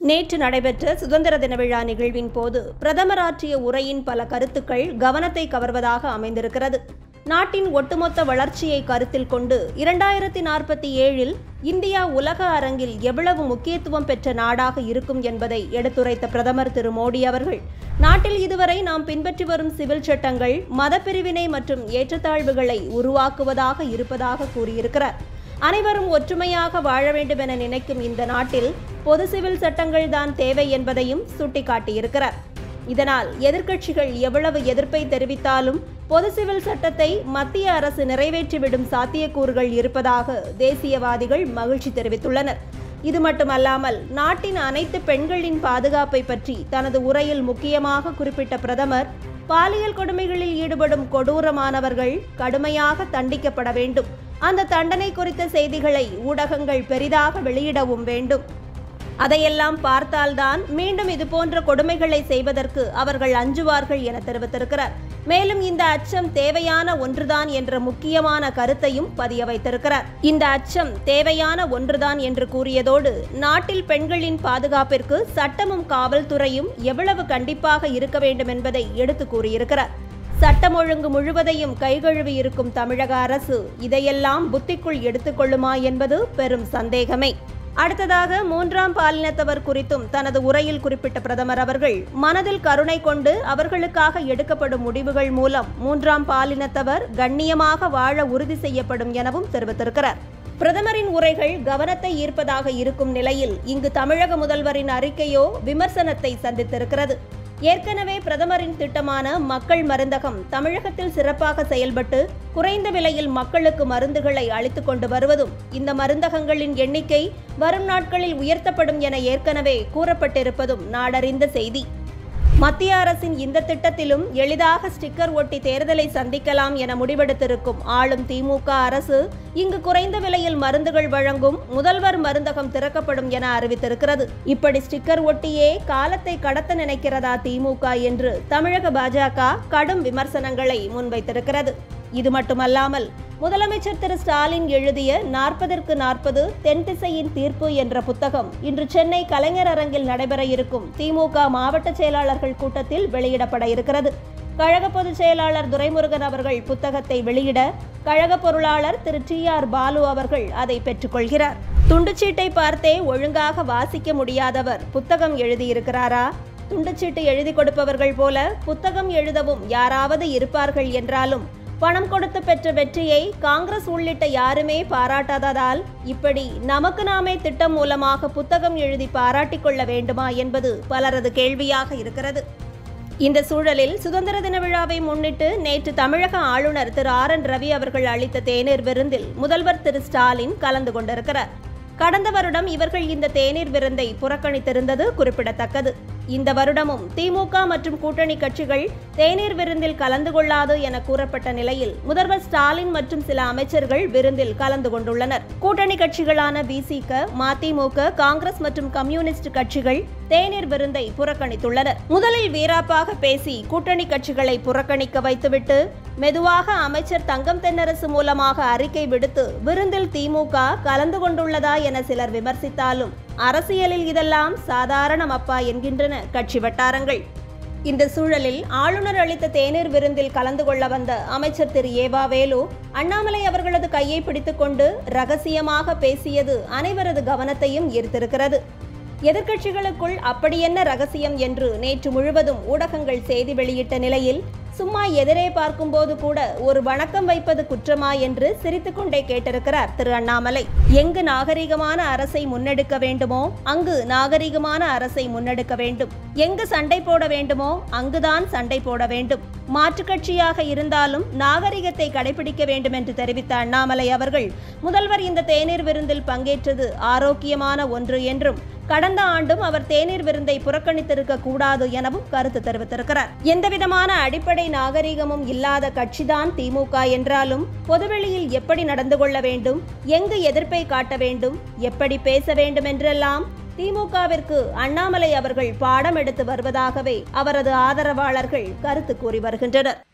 நேற்று நடைபெற்ற சுதந்திர தின விழா நிகழ்வின் போது பிரதமர் ஆற்றிய உரையின் பல கருத்துக்கள் கவனத்தை கவர்வதாக அமைந்திருக்கிறது நாட்டின் ஒட்டுமொத்த வளர்ச்சியை கருத்தில் கொண்டு இரண்டாயிரத்தி நாற்பத்தி ஏழில் இந்தியா உலக அரங்கில் எவ்வளவு முக்கியத்துவம் பெற்ற நாடாக இருக்கும் என்பதை எடுத்துரைத்த பிரதமர் திரு மோடி அவர்கள் நாட்டில் இதுவரை நாம் பின்பற்றி வரும் சிவில் சட்டங்கள் மதப்பிரிவினை மற்றும் ஏற்றத்தாழ்வுகளை உருவாக்குவதாக இருப்பதாக கூறியிருக்கிறார் அனைவரும் ஒற்றுமையாக வாழ வேண்டும் என நினைக்கும் இந்த நாட்டில் பொது சிவில் சட்டங்கள் தான் தேவை என்பதையும் சுட்டிக்காட்டியிருக்கிறார் இதனால் எதிர்க்கட்சிகள் எவ்வளவு எதிர்ப்பை தெரிவித்தாலும் பொது சிவில் சட்டத்தை மத்திய அரசு நிறைவேற்றிவிடும் சாத்தியக்கூறுகள் இருப்பதாக தேசியவாதிகள் மகிழ்ச்சி தெரிவித்துள்ளனர் இது மட்டுமல்லாமல் நாட்டின் அனைத்து பெண்களின் பாதுகாப்பை பற்றி தனது உரையில் முக்கியமாக குறிப்பிட்ட பிரதமர் பாலியல் கொடுமைகளில் ஈடுபடும் கொடூரமானவர்கள் கடுமையாக தண்டிக்கப்பட வேண்டும் அந்த தண்டனை குறித்த செய்திகளை ஊடகங்கள் பெரிதாக வெளியிடவும் வேண்டும் அதையெல்லாம் பார்த்தால்தான் மீண்டும் இது போன்ற கொடுமைகளை செய்வதற்கு அவர்கள் அஞ்சுவார்கள் என தெரிவித்திருக்கிறார் மேலும் இந்த அச்சம் தேவையான ஒன்றுதான் என்ற முக்கியமான கருத்தையும் பதிய வைத்திருக்கிறார் இந்த அச்சம் தேவையான ஒன்றுதான் என்று கூறியதோடு நாட்டில் பெண்களின் பாதுகாப்பிற்கு சட்டமும் காவல்துறையும் எவ்வளவு கண்டிப்பாக இருக்க வேண்டும் என்பதை எடுத்து கூறியிருக்கிறார் சட்டம் ஒழுங்கு முழுவதையும் கைகழுவி இருக்கும் தமிழக அரசு இதையெல்லாம் புத்திக்குள் எடுத்துக்கொள்ளுமா என்பது பெரும் சந்தேகமே அடுத்ததாக மூன்றாம் பாலினத்தவர் குறித்தும் தனது உரையில் குறிப்பிட்ட பிரதமர் அவர்கள் மனதில் கருணை கொண்டு அவர்களுக்காக எடுக்கப்படும் முடிவுகள் மூலம் மூன்றாம் பாலினத்தவர் கண்ணியமாக வாழ உறுதி செய்யப்படும் எனவும் தெரிவித்திருக்கிறார் பிரதமரின் உரைகள் கவனத்தை ஈர்ப்பதாக இருக்கும் நிலையில் இங்கு தமிழக முதல்வரின் அறிக்கையோ விமர்சனத்தை சந்தித்திருக்கிறது ஏற்கனவே பிரதமரின் திட்டமான மக்கள் மருந்தகம் தமிழகத்தில் சிறப்பாக செயல்பட்டு குறைந்த விலையில் மக்களுக்கு மருந்துகளை அளித்துக் கொண்டு வருவதும் இந்த மருந்தகங்களின் எண்ணிக்கை வரும் நாட்களில் உயர்த்தப்படும் என ஏற்கனவே கூறப்பட்டிருப்பதும் நாடறிந்த செய்தி மத்திய அரசின் இந்த திட்டத்திலும் எளிதாக ஸ்டிக்கர் ஒட்டி தேர்தலை சந்திக்கலாம் என முடிவெடுத்திருக்கும் ஆளும் திமுக அரசு இங்கு குறைந்த விலையில் மருந்துகள் வழங்கும் முதல்வர் மருந்தகம் திறக்கப்படும் என அறிவித்திருக்கிறது இப்படி ஸ்டிக்கர் ஒட்டியே காலத்தை கடத்த நினைக்கிறதா திமுக என்று தமிழக பாஜக கடும் விமர்சனங்களை முன்வைத்திருக்கிறது இது மட்டுமல்லாமல் முதலமைச்சர் திரு ஸ்டாலின் எழுதிய நாற்பதற்கு நாற்பது தென் திசையின் தீர்ப்பு என்ற புத்தகம் இன்று சென்னை கலைஞர் அரங்கில் நடைபெற இருக்கும் திமுக மாவட்ட செயலாளர்கள் கூட்டத்தில் வெளியிடப்பட இருக்கிறது கழக பொதுச் செயலாளர் துரைமுருகன் அவர்கள் புத்தகத்தை வெளியிட கழக பொருளாளர் திரு டி ஆர் பாலு அவர்கள் அதை பெற்றுக்கொள்கிறார் துண்டுச்சீட்டை பார்த்தே ஒழுங்காக வாசிக்க முடியாதவர் புத்தகம் எழுதியிருக்கிறாரா துண்டுச்சீட்டு எழுதி கொடுப்பவர்கள் போல புத்தகம் எழுதவும் யாராவது இருப்பார்கள் என்றாலும் பணம் கொடுத்து பெற்ற வெற்றியை காங்கிரஸ் உள்ளிட்ட யாருமே பாராட்டாததால் இப்படி நமக்கு நாமே திட்டம் மூலமாக புத்தகம் எழுதி பாராட்டிக் கொள்ள வேண்டுமா என்பது பலரது கேள்வியாக இருக்கிறது இந்த சூழலில் சுதந்திர தின விழாவை முன்னிட்டு நேற்று தமிழக ஆளுநர் திரு ஆர் என் ரவி அவர்கள் அளித்த தேநீர் விருந்தில் முதல்வர் திரு ஸ்டாலின் கலந்து கொண்டிருக்கிறார் கடந்த வருடம் இவர்கள் இந்த தேநீர் விருந்தை புறக்கணித்திருந்தது குறிப்பிடத்தக்கது இந்த வருடமும் திமுக மற்றும் கூட்டணி கட்சிகள் தேநீர் விருந்தில் கலந்து கொள்ளாது என கூறப்பட்ட நிலையில் முதல்வர் ஸ்டாலின் மற்றும் சில அமைச்சர்கள் விருந்தில் கலந்து கொண்டுள்ளனர் கூட்டணி கட்சிகளான விசிக மதிமுக காங்கிரஸ் மற்றும் கம்யூனிஸ்ட் கட்சிகள் தேநீர் விருந்தை புறக்கணித்துள்ளனர் முதலில் வீராப்பாக பேசி கூட்டணி கட்சிகளை புறக்கணிக்க வைத்துவிட்டு மெதுவாக அமைச்சர் தங்கம் தென்னரசு மூலமாக அறிக்கை விடுத்து விருந்தில் திமுக கலந்து கொண்டுள்ளதா என சிலர் விமர்சித்தாலும் அரசியலில் இதெல்லாம் சாதாரணம் அப்பா என்கின்றன கட்சி வட்டாரங்கள் இந்த சூழலில் ஆளுநர் அளித்த தேநீர் விருந்தில் கலந்து கொள்ள வந்த அமைச்சர் திரு ஏவா வேலு அண்ணாமலை அவர்களது கையை பிடித்துக்கொண்டு ரகசியமாக பேசியது அனைவரது கவனத்தையும் ஈர்த்திருக்கிறது எதிர்க்கட்சிகளுக்குள் அப்படி என்ன ரகசியம் என்று நேற்று முழுவதும் ஊடகங்கள் செய்தி வெளியிட்ட நிலையில் சும்மா எதிரே பார்க்கும்போது கூட ஒரு வணக்கம் வைப்பது குற்றமா என்று சிரித்துக்கொண்டே கேட்டிருக்கிறார் திரு அண்ணாமலை எங்கு நாகரிகமான அரசை முன்னெடுக்க வேண்டுமோ அங்கு நாகரிகமான அரசை முன்னெடுக்க வேண்டும் எங்கு சண்டை போட வேண்டுமோ அங்குதான் சண்டை போட வேண்டும் மாற்றுக் கட்சியாக இருந்தாலும் நாகரிகத்தை கடைபிடிக்க வேண்டும் என்று தெரிவித்த அண்ணாமலை அவர்கள் முதல்வர் இந்த தேநீர் விருந்தில் பங்கேற்றது ஆரோக்கியமான ஒன்று என்றும் கடந்த ஆண்டும் அவர் தேநீர் விருந்தை புறக்கணித்திருக்க கூடாது எனவும் கருத்து தெரிவித்திருக்கிறார் எந்தவிதமான அடிப்படை நாகரிகமும் இல்லாத கட்சிதான் திமுக என்றாலும் பொதுவெளியில் எப்படி நடந்து கொள்ள வேண்டும் எங்கு எதிர்ப்பை காட்ட வேண்டும் எப்படி பேச வேண்டும் என்றெல்லாம் திமுகவிற்கு அண்ணாமலை அவர்கள் பாடம் எடுத்து வருவதாகவே அவரது ஆதரவாளர்கள் கருத்து கூறி வருகின்றனர்